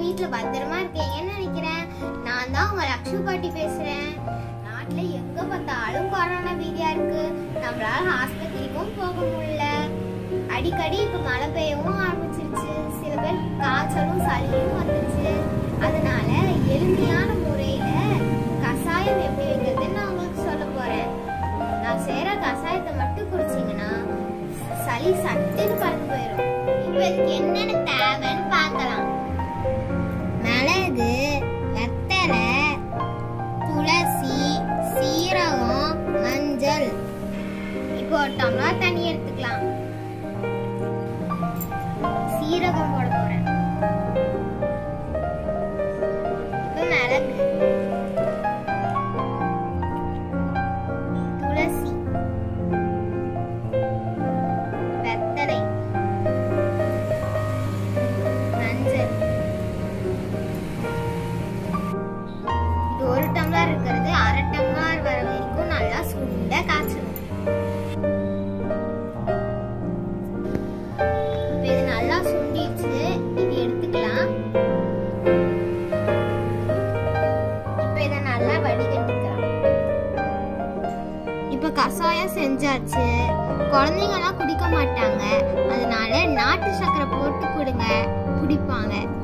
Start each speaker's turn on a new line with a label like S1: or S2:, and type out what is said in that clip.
S1: வீட்ல பத்திரமா இருக்கீங்கன்னு நினைக்கிறேன் நான் தான் உங்க லக்ஷ்மி பாட்டி பேசுறேன் நாட்டுல எங்க பார்த்தாலும் கொரோனா பீதியா இருக்கு நம்மளால ஆஸ்பத்திரிக்கும் போக முடியல அடிக்கடி இப்ப மழை பெய்யவும் ஆரம்பிச்சிருச்சு சில பேர் காய்ச்சலும் சளியும் வந்துருச்சு அதனால எளிமையான முறையில கஷாயம் எப்படி வைக்கிறதுன்னு நான் உங்களுக்கு சொல்ல போறேன் நான் செய்யற கஷாயத்தை மட்டும் குடிச்சீங்கன்னா சளி சட்டுன்னு பறந்து போயிடும் இப்போ இதுக்கு என்னென்ன தேவைன்னு பார்க்கலாம் மிளகு வெத்தலை துளசி சீரகம் மஞ்சள் இப்போ ஒரு டம்ளர் தண்ணி எடுத்துக்கலாம் சீரகம் போட போறேன் இப்போ மிளகு துளசி வெத்தலை மஞ்சள் இது ஒரு டம்ளர் இருக்கிறது அரை டம்ளர் வர வரைக்கும் நல்லா சுண்ட காய்ச்சணும் இப்ப இது நல்லா சுண்டிடுச்சு இது எடுத்துக்கலாம் இப்ப இதை நல்லா வடிகட்டிக்கலாம் இப்ப கஷாயம் செஞ்சாச்சு குழந்தைங்கலாம் குடிக்க மாட்டாங்க அதனால நாட்டு சக்கரை போட்டு கொடுங்க குடிப்பாங்க